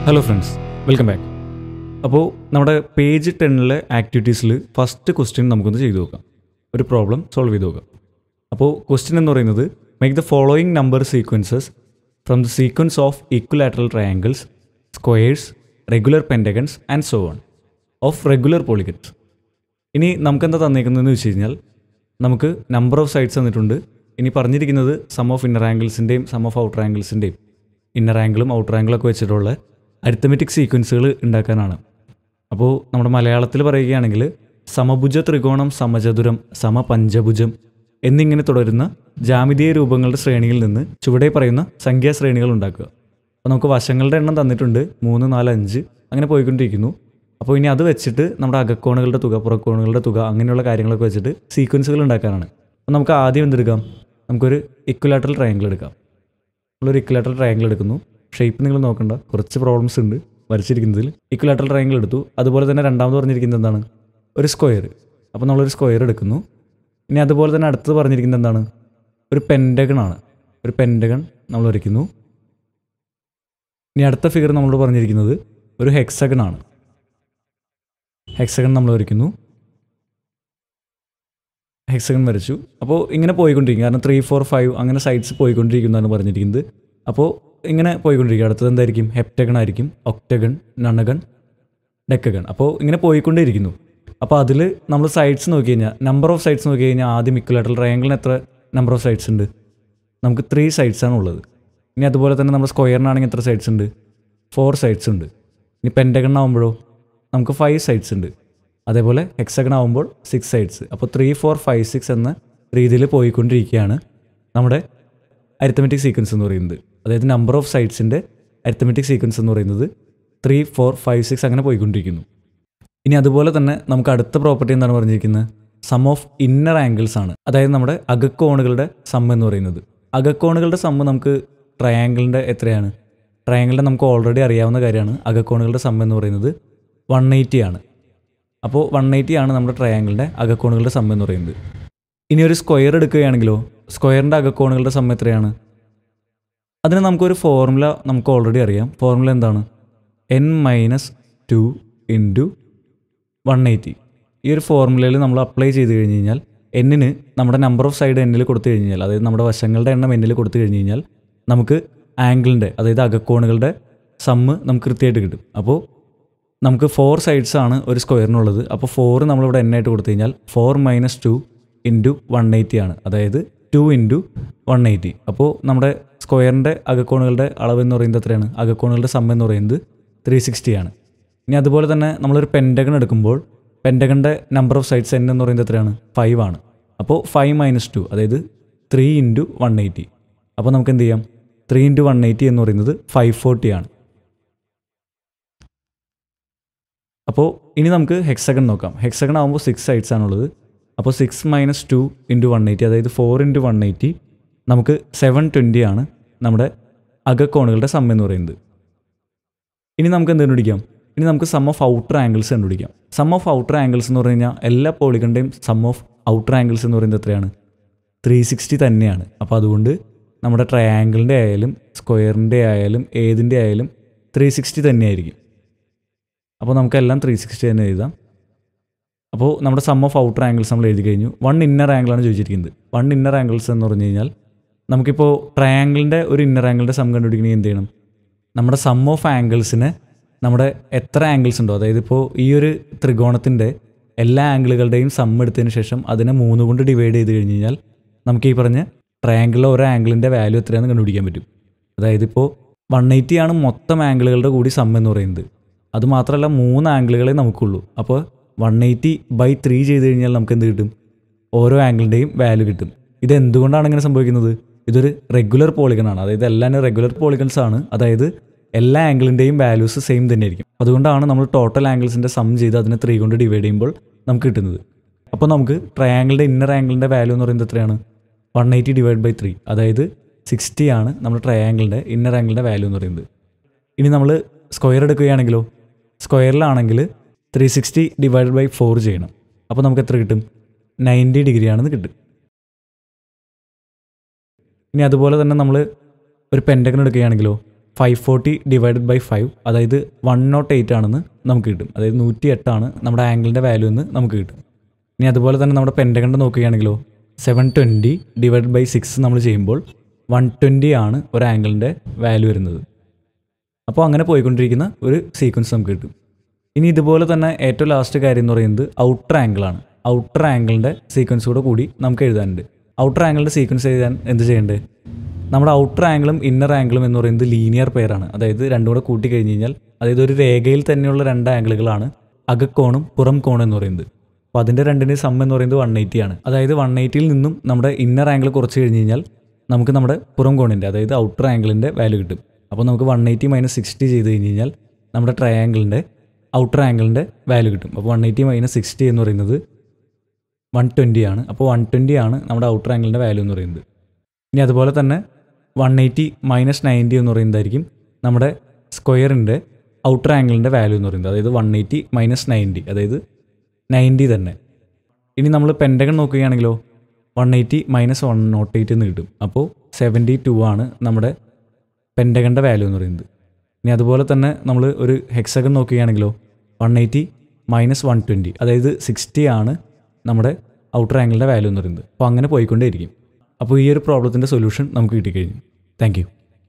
hello friends welcome back അപ്പോൾ നമ്മുടെ page ടെന്നിലെ ആക്ടിവിറ്റീസിൽ ഫസ്റ്റ് ക്വസ്റ്റ്യൻ നമുക്കൊന്ന് ചെയ്തു നോക്കാം ഒരു പ്രോബ്ലം സോൾവ് ചെയ്ത് നോക്കാം അപ്പോൾ ക്വസ്റ്റ്യൻ എന്ന് പറയുന്നത് make the following number sequences from the sequence of equilateral triangles squares regular pentagons and so on of regular polygons ഇനി നമുക്കെന്താ തന്നേക്കുന്നതെന്ന് വെച്ച് കഴിഞ്ഞാൽ നമുക്ക് നമ്പർ ഓഫ് സൈഡ്സ് തന്നിട്ടുണ്ട് ഇനി പറഞ്ഞിരിക്കുന്നത് സം ഓഫ് ഇന്നർ ആംഗിൾസിൻ്റെയും സം ഓഫ് ഔട്ടർ ആംഗിൾസിൻ്റെയും ഇന്നർ ആംഗിളും ഔട്ടർ ആംഗിളും ഒക്കെ വെച്ചിട്ടുള്ള അരിത്തമെറ്റിക് സീക്വൻസുകൾ ഉണ്ടാക്കാനാണ് അപ്പോൾ നമ്മുടെ മലയാളത്തിൽ പറയുകയാണെങ്കിൽ സമഭുജ ത്രികോണം സമചതുരം സമപഞ്ചഭുജം എന്നിങ്ങനെ തുടരുന്ന ജാമിതീയ രൂപങ്ങളുടെ ശ്രേണിയിൽ നിന്ന് ചുവടെ പറയുന്ന സംഖ്യാശ്രേണികൾ ഉണ്ടാക്കുക അപ്പോൾ നമുക്ക് വശങ്ങളുടെ എണ്ണം തന്നിട്ടുണ്ട് മൂന്ന് നാല് അഞ്ച് അങ്ങനെ പോയിക്കൊണ്ടിരിക്കുന്നു അപ്പോൾ ഇനി അത് വെച്ചിട്ട് നമ്മുടെ അകക്കോണുകളുടെ തുക പുറക്കോണുകളുടെ തുക അങ്ങനെയുള്ള കാര്യങ്ങളൊക്കെ വെച്ചിട്ട് സീക്വൻസുകൾ ഉണ്ടാക്കാനാണ് അപ്പോൾ നമുക്ക് ആദ്യം എന്തെടുക്കാം നമുക്കൊരു ഇക്വലാറ്ററൽ ട്രയാങ്കിൾ എടുക്കാം നമ്മളൊരു ഇക്വലാറ്ററൽ ട്രയാങ്കിൾ എടുക്കുന്നു ഷേപ്പ് നിങ്ങൾ നോക്കണ്ട കുറച്ച് പ്രോബ്ലംസ് ഉണ്ട് വരച്ചിരിക്കുന്നതിൽ ഇക്വലാറ്ററൽ ട്രയാങ്കിൾ എടുത്തു അതുപോലെ തന്നെ രണ്ടാമത് പറഞ്ഞിരിക്കുന്നത് എന്താണ് ഒരു സ്ക്വയർ അപ്പോൾ നമ്മളൊരു സ്ക്വയർ എടുക്കുന്നു ഇനി അതുപോലെ തന്നെ അടുത്തത് പറഞ്ഞിരിക്കുന്നത് എന്താണ് ഒരു പെൻഡഗൺ ആണ് ഒരു പെൻഡഗൺ നമ്മൾ വരയ്ക്കുന്നു ഇനി അടുത്ത ഫിഗർ നമ്മളോട് പറഞ്ഞിരിക്കുന്നത് ഒരു ഹെക്സഗൺ ആണ് ഹെക്സഗൺ നമ്മൾ വരയ്ക്കുന്നു ഹെക്സഗൺ വരച്ചു അപ്പോൾ ഇങ്ങനെ പോയിക്കൊണ്ടിരിക്കും കാരണം ത്രീ ഫോർ ഫൈവ് അങ്ങനെ സൈഡ്സ് പോയിക്കൊണ്ടിരിക്കുന്നതാണ് പറഞ്ഞിരിക്കുന്നത് അപ്പോൾ ഇങ്ങനെ പോയിക്കൊണ്ടിരിക്കും അടുത്തത് എന്തായിരിക്കും ഹെപ്റ്റഗൺ ആയിരിക്കും ഒക്ടഗൺ നണഗൺ ഡെക്കഗൺ അപ്പോൾ ഇങ്ങനെ പോയിക്കൊണ്ടേയിരിക്കുന്നു അപ്പോൾ അതിൽ നമ്മൾ സൈഡ്സ് നോക്കി കഴിഞ്ഞാൽ നമ്പർ ഓഫ് സൈഡ്സ് നോക്കി കഴിഞ്ഞാൽ ആദ്യം ഇക്വലാറ്ററൽ ട്രയാങ്കിളിന് എത്ര നമ്പർ ഓഫ് സൈഡ്സ് ഉണ്ട് നമുക്ക് ത്രീ സൈഡ്സ് ആണ് ഉള്ളത് ഇനി അതുപോലെ തന്നെ നമ്മൾ സ്ക്വയറിനാണെങ്കിൽ എത്ര സൈഡ്സ് ഉണ്ട് ഫോർ സൈഡ്സ് ഉണ്ട് ഇനി പെൻറ്റഗൺ ആകുമ്പോഴോ നമുക്ക് ഫൈവ് സൈഡ്സ് ഉണ്ട് അതേപോലെ ഹെക്സഗൺ ആകുമ്പോൾ സിക്സ് സൈഡ്സ് അപ്പോൾ ത്രീ ഫോർ ഫൈവ് സിക്സ് എന്ന രീതിയിൽ പോയിക്കൊണ്ടിരിക്കുകയാണ് നമ്മുടെ അരിത്തമെറ്റിക് സീക്വൻസ് എന്ന് പറയുന്നത് അതായത് നമ്പർ ഓഫ് സൈഡ്സിൻ്റെ അരിത്തമെറ്റിക് സീക്വൻസ് എന്ന് പറയുന്നത് ത്രീ ഫോർ ഫൈവ് സിക്സ് അങ്ങനെ പോയിക്കൊണ്ടിരിക്കുന്നു ഇനി അതുപോലെ തന്നെ നമുക്ക് അടുത്ത പ്രോപ്പർട്ടി എന്താണ് പറഞ്ഞിരിക്കുന്നത് സം ഓഫ് ഇന്നർ ആംഗിൾസ് ആണ് അതായത് നമ്മുടെ അകക്കോണുകളുടെ സം എന്ന് പറയുന്നത് അകക്കോണുകളുടെ സമ്മ് നമുക്ക് ട്രയാങ്കിളിൻ്റെ എത്രയാണ് ട്രയാങ്കിളിൻ്റെ നമുക്ക് ഓൾറെഡി അറിയാവുന്ന കാര്യമാണ് അകക്കോണുകളുടെ സം എന്ന് പറയുന്നത് വൺ എയ്റ്റി ആണ് അപ്പോൾ വൺ എയ്റ്റി ആണ് നമ്മുടെ ട്രയാങ്കിളിൻ്റെ അകക്കോണുകളുടെ സം എന്ന് പറയുന്നത് ഇനി ഒരു സ്ക്വയർ എടുക്കുകയാണെങ്കിലോ സ്ക്വയറിൻ്റെ അകക്കോണുകളുടെ സം എത്രയാണ് അതിന് നമുക്കൊരു ഫോർമുല നമുക്ക് ഓൾറെഡി അറിയാം ഫോർമുല എന്താണ് n minus two into one eighty ഈ ഒരു ഫോർമുലയിൽ നമ്മൾ അപ്ലൈ ചെയ്ത് കഴിഞ്ഞ് കഴിഞ്ഞാൽ എന്നിന് നമ്മുടെ നമ്പർ ഓഫ് സൈഡ് എന്നിൽ കൊടുത്തു കഴിഞ്ഞാൽ അതായത് നമ്മുടെ വശങ്ങളുടെ എണ്ണം എന്നിൽ കൊടുത്തു കഴിഞ്ഞ് കഴിഞ്ഞാൽ നമുക്ക് ആംഗിളിൻ്റെ അതായത് അകക്കോണുകളുടെ സമ്മ് നമുക്ക് കൃത്യമായിട്ട് കിട്ടും അപ്പോൾ നമുക്ക് ഫോർ സൈഡ്സ് ആണ് ഒരു സ്ക്വയറിനുള്ളത് അപ്പോൾ ഫോർ നമ്മളിവിടെ എൻ ആയിട്ട് കൊടുത്തു കഴിഞ്ഞാൽ four minus two into one eighty ആണ് അതായത് ടു ഇൻറ്റു വൺ എയ്റ്റി അപ്പോൾ നമ്മുടെ സ്ക്വയറിൻ്റെ അകക്കോണുകളുടെ അളവ് എന്ന് പറയുന്നത് എത്രയാണ് അകക്കോണുകളുടെ സം എന്ന് പറയുന്നത് ത്രീ സിക്സ്റ്റി ആണ് ഇനി അതുപോലെ തന്നെ നമ്മളൊരു പെൻഡഗൺ എടുക്കുമ്പോൾ പെൻഡഗണിൻ്റെ നമ്പർ ഓഫ് സൈഡ്സ് എൻ എന്ന് പറയുന്നത് എത്രയാണ് ഫൈവ് ആണ് അപ്പോൾ ഫൈവ് മൈനസ് ടു അതായത് ത്രീ ഇൻറ്റു വൺ എയ്റ്റി അപ്പോൾ നമുക്ക് എന്ത് ചെയ്യാം ത്രീ ഇൻറ്റു വൺ എയ്റ്റി എന്ന് പറയുന്നത് ഫൈവ് ഫോർട്ടി ആണ് അപ്പോൾ ഇനി നമുക്ക് ഹെക്സഗൺ നോക്കാം ഹെക്സഗൺ ആകുമ്പോൾ സിക്സ് സൈഡ്സ് ആണുള്ളത് അപ്പോൾ six minus two into one eighty അതായത് ഫോർ ഇൻറ്റു വൺ എയ്റ്റി നമുക്ക് സെവൻ ട്വൻറ്റി ആണ് നമ്മുടെ അകക്കോണുകളുടെ സം എന്ന് പറയുന്നത് ഇനി നമുക്ക് എന്ത് കണ്ടുപിടിക്കാം ഇനി നമുക്ക് സം ഓഫ് ഔട്ടർ ആംഗിൾസ് കണ്ടുപിടിക്കാം സം ഓഫ് ഔട്ടർ ആംഗിൾസ് എന്ന് പറഞ്ഞു കഴിഞ്ഞാൽ എല്ലാ പോളികളുടെയും സം ഓഫ് ഔട്ടർ ആംഗിൾസ് എന്ന് പറയുന്നത് എത്രയാണ് ത്രീ സിക്സ്റ്റി തന്നെയാണ് അപ്പോൾ അതുകൊണ്ട് നമ്മുടെ ട്രയാങ്കിളിൻ്റെ ആയാലും സ്ക്വയറിൻ്റെ ആയാലും ഏതിൻ്റെ ആയാലും ത്രീ സിക്സ്റ്റി തന്നെയായിരിക്കും അപ്പോൾ നമുക്കെല്ലാം ത്രീ സിക്സ്റ്റി തന്നെ എഴുതാം അപ്പോൾ നമ്മുടെ സം ഓഫ് ഔട്ടർ ആംഗിൾസ് നമ്മൾ എഴുതി കഴിഞ്ഞു വൺ ഇന്നർ ആംഗിളാണ് ചോദിച്ചിരിക്കുന്നത് വൺ ഇന്നർ ആംഗിൾസ് എന്ന് പറഞ്ഞു കഴിഞ്ഞാൽ നമുക്കിപ്പോൾ ട്രയാങ്കിളിൻ്റെ ഒരു ഇന്നർ ആംഗിളിൻ്റെ സം കണ്ടുപിടിക്കണമെങ്കിൽ എന്ത് ചെയ്യണം നമ്മുടെ സം ഓഫ് ആംഗിൾസിന് നമ്മുടെ എത്ര ആംഗിൾസ് ഉണ്ടോ അതായത് ഇപ്പോൾ ഈ ഒരു ത്രികോണത്തിൻ്റെ എല്ലാ ആംഗിളുകളുടെയും സം എടുത്തതിന് ശേഷം അതിനെ മൂന്ന് കൊണ്ട് ഡിവൈഡ് ചെയ്ത് കഴിഞ്ഞ് കഴിഞ്ഞാൽ നമുക്ക് ഈ പറഞ്ഞ ട്രയാങ്കിളിലെ ഓരോ ആംഗിളിൻ്റെ വാല്യൂ എത്രയാണെന്ന് കണ്ടുപിടിക്കാൻ പറ്റും അതായത് ഇപ്പോൾ വൺ എയ്റ്റി ആണ് മൊത്തം ആംഗിളുകളുടെ കൂടി സം എന്ന് പറയുന്നത് അതുമാത്രമല്ല മൂന്ന് ആംഗിളുകളെ നമുക്കുള്ളൂ അപ്പോൾ വൺ എയ്റ്റി ബൈ ത്രീ ചെയ്ത് കഴിഞ്ഞാൽ നമുക്ക് എന്ത് കിട്ടും ഓരോ ആംഗിളിൻ്റെയും വാല്യൂ കിട്ടും ഇത് എന്തുകൊണ്ടാണ് ഇങ്ങനെ സംഭവിക്കുന്നത് ഇതൊരു റെഗുലർ പോളിഗൺ ആണ് അതായത് എല്ലാം റെഗുലർ പോളിഗൺസ് ആണ് അതായത് എല്ലാ ആംഗിളിൻ്റെയും വാല്യൂസ് സെയിം തന്നെ ആയിരിക്കും അതുകൊണ്ടാണ് നമ്മൾ ടോട്ടൽ ആംഗിൾസിൻ്റെ സം ചെയ്ത് അതിനെ ത്രീ കൊണ്ട് ഡിവൈഡ് ചെയ്യുമ്പോൾ നമുക്ക് കിട്ടുന്നത് അപ്പോൾ നമുക്ക് ട്രയാങ്കിളിൻ്റെ ഇന്നർ ആംഗിളിൻ്റെ വാല്യൂ എന്ന് പറയുന്നത് എത്രയാണ് one eighty divide by three അതായത് സിക്സ്റ്റി ആണ് നമ്മുടെ ട്രയാങ്കിളിൻ്റെ ഇന്നർ ആംഗിളിൻ്റെ വാല്യൂ എന്ന് പറയുന്നത് ഇനി നമ്മൾ സ്ക്വയർ എടുക്കുകയാണെങ്കിലോ സ്ക്വയറിലാണെങ്കിൽ three sixty divide by four ചെയ്യണം അപ്പോൾ നമുക്ക് എത്ര കിട്ടും നയൻറ്റി ഡിഗ്രി ആണെന്ന് കിട്ടും ഇനി അതുപോലെ തന്നെ നമ്മൾ ഒരു പെൻറ്റഗൺ എടുക്കുകയാണെങ്കിലോ five forty divided by five അതായത് വൺ നോട്ട് എയ്റ്റ് ആണെന്ന് നമുക്ക് കിട്ടും അതായത് നൂറ്റി എട്ടാണ് നമ്മുടെ ആംഗിളിൻ്റെ വാല്യൂ എന്ന് നമുക്ക് കിട്ടും ഇനി അതുപോലെ തന്നെ നമ്മുടെ പെൻഡകണ്ട് നോക്കുകയാണെങ്കിലോ seven twenty divide by six നമ്മൾ ചെയ്യുമ്പോൾ വൺ ട്വൻറ്റി ആണ് ഒരു ആംഗിളിൻ്റെ വാല്യൂ വരുന്നത് അപ്പോൾ അങ്ങനെ പോയിക്കൊണ്ടിരിക്കുന്ന ഒരു സീക്വൻസ് നമുക്ക് കിട്ടും ഇനി ഇതുപോലെ തന്നെ ഏറ്റവും ലാസ്റ്റ് കാര്യം എന്ന് പറയുന്നത് ഔട്ടർ ആംഗിളാണ് ഔട്ടർ ആംഗിളിൻ്റെ സീക്വൻസ് കൂടെ കൂടി നമുക്ക് എഴുതാനുണ്ട് ഔട്ടർ ആംഗിളിൻ്റെ സീക്വൻസ് എഴുതാൻ എന്ത് ചെയ്യേണ്ടത് നമ്മുടെ ഔട്ടർ ആംഗിളും ഇന്നർ ആംഗിളും എന്ന് പറയുന്നത് ലീനിയർ പെയറാണ് അതായത് രണ്ടും കൂടെ കൂട്ടി കഴിഞ്ഞ് കഴിഞ്ഞാൽ അതായത് ഒരു രേഖയിൽ തന്നെയുള്ള രണ്ട് ആംഗിളുകളാണ് അകക്കോണും പുറം കോണും എന്ന് പറയുന്നത് അപ്പോൾ അതിൻ്റെ രണ്ടിൻ്റെ സം എന്ന് പറയുന്നത് വൺ എയ്റ്റി ആണ് അതായത് വൺ എയ്റ്റിയിൽ നിന്നും നമ്മുടെ ഇന്നർ ആംഗിൾ കുറച്ച് കഴിഞ്ഞ് കഴിഞ്ഞാൽ നമുക്ക് നമ്മുടെ പുറം കോണിൻ്റെ അതായത് ഔട്ടർ ആംഗിളിൻ്റെ വാല്യൂ കിട്ടും അപ്പോൾ നമുക്ക് വൺ എയ്റ്റി മൈനസ് സിക്സ്റ്റി ചെയ്ത് കഴിഞ്ഞ് കഴിഞ്ഞാൽ നമ്മുടെ ട്രയാംഗിളിൻ്റെ ഔട്ടർ ആംഗിളിൻ്റെ വാല്യൂ കിട്ടും അപ്പോൾ വൺ എയ്റ്റി മൈനസ് സിക്സ്റ്റി എന്ന് പറയുന്നത് വൺ ട്വൻറ്റി ആണ് അപ്പോൾ വൺ ട്വൻറ്റി ആണ് നമ്മുടെ ഔട്ടർ ആംഗിളിൻ്റെ വാല്യൂ എന്ന് പറയുന്നത് ഇനി അതുപോലെ തന്നെ വൺ എയ്റ്റി മൈനസ് നയൻറ്റി എന്ന് പറയുന്നതായിരിക്കും നമ്മുടെ സ്ക്വയറിൻ്റെ ഔട്ടർ ആംഗിളിൻ്റെ വാല്യൂ എന്ന് പറയുന്നത് അതായത് വൺ എയ്റ്റി മൈനസ് നയൻറ്റി അതായത് നയൻറ്റി തന്നെ ഇനി നമ്മൾ പെൻഡഗൺ നോക്കുകയാണെങ്കിലോ one eighty minus one nought eight എന്ന് കിട്ടും അപ്പോൾ സെവൻറ്റി ടു ആണ് നമ്മുടെ പെൻഡഗൻ്റെ വാല്യൂ എന്ന് പറയുന്നത് ഇനി അതുപോലെ തന്നെ നമ്മൾ ഒരു ഹെക്സഗൺ നോക്കുകയാണെങ്കിലോ one eighty minus one twenty അതായത് സിക്സ്റ്റി ആണ് നമ്മുടെ ഔട്ടർ ആംഗിളിൻ്റെ വാല്യൂ എന്ന് പറയുന്നത് അപ്പോൾ അങ്ങനെ പോയിക്കൊണ്ടേയിരിക്കും അപ്പോൾ ഈ ഒരു പ്രോബ്ലത്തിൻ്റെ സൊല്യൂഷൻ നമുക്ക് കിട്ടിക്കഴിഞ്ഞു താങ്ക് യു